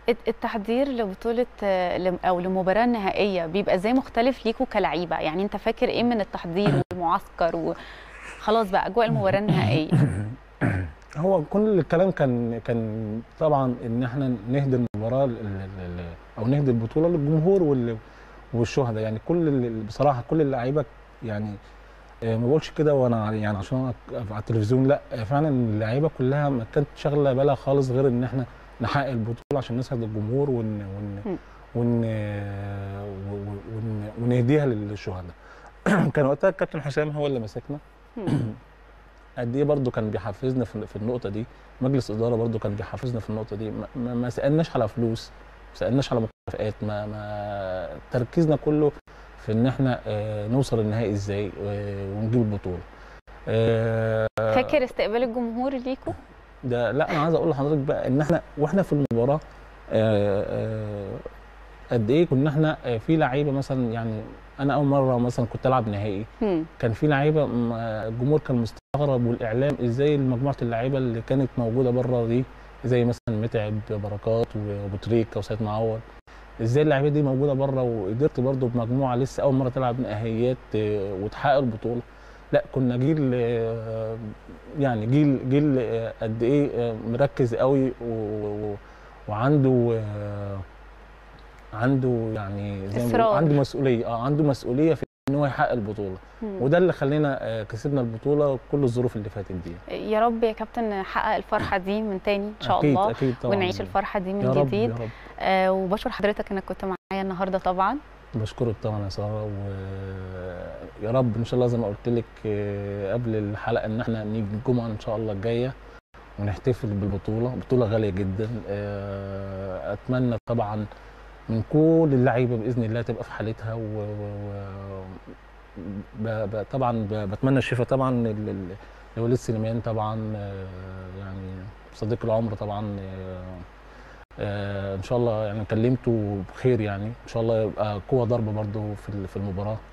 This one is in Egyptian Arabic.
الت- التحضير لبطولة آه، لم- أو لمباراة نهائية بيبقى ازاي مختلف ليكوا كلعيبة يعني أنت فاكر إيه من التحضير والمعسكر وخلاص بقى أجواء المباراة النهائية هو كل الكلام كان كان طبعا ان احنا نهدي المباراه ل- ل- ل- او نهدي البطوله للجمهور وال- والشهداء يعني كل ال- بصراحه كل اللعيبه يعني آه، ما بقولش كده وانا على- يعني عشان أنا على التلفزيون لا آه، فعلا اللعيبه كلها ما كانت شاغله بالها خالص غير ان احنا نحقق البطوله عشان نسعد الجمهور ون ون مم. ون آه، و- و- ون ونهديها للشهداء كان وقتها الكابتن حسام هو اللي ماسكنا قد ايه برضه كان بيحفزنا في في النقطه دي مجلس اداره برضه كان بيحفزنا في النقطه دي ما, ما- ما سالناش على فلوس ما سالناش على مكافآت ما ما تركيزنا كله في ان احنا آه، نوصل النهائي ازاي آه، ونجيب البطوله آه، فاكر استقبال الجمهور ليكوا ده لا انا عايز اقول لحضرتك بقى ان احنا واحنا في المباراه آه، آه، قد ايه كنا احنا آه، في لعيبه مثلا يعني انا اول مره مثلا كنت العب نهائي هم. كان في لعيبه م- الجمهور كان مستغرب والاعلام ازاي مجموعه اللعيبه اللي كانت موجوده بره دي زي مثلا متعب بركات وابو تريكه وسيد معوض ازاي اللعيبه دي موجوده بره وقدرت برضو بمجموعه لسه اول مره تلعب نهائيات آه، وتحقق البطوله لا كنا جيل آه، يعني جيل جيل آه، قد ايه آه، مركز قوي و- و- وعنده آه، عنده يعني زي ما بيقولوا إصرار. عنده مسؤوليه اه عنده مسؤوليه في ان هو يحقق البطوله هم. وده اللي خلينا آه، كسبنا البطوله كل الظروف اللي فاتت دي يا رب يا كابتن نحقق الفرحة دي من تاني إن شاء اكيد الله اكيد طبعا ونعيش الفرحة دي من يا رب جديد يا رب آه وبشكر حضرتك إنك كنت معايا النهاردة طبعا بشكرك طبعا يا ساره ويا رب ان شاء الله زي ما قلت لك آه، قبل الحلقه ان احنا نيجي الجمعه ان شاء الله الجايه ونحتفل بالبطوله بطوله غاليه جدا آه، اتمنى طبعا من كل اللعيبه باذن الله تبقى في حالتها و... و... و... ب... ب... طبعا ب... بتمنى الشفاء طبعا ل- ل- لوليد سليمان طبعا آه، يعني صديق العمر طبعا آه، آه، ان شاء الله يعني كلمته بخير يعني ان شاء الله يبقى قوه ضربه برضه في ال- في المباراه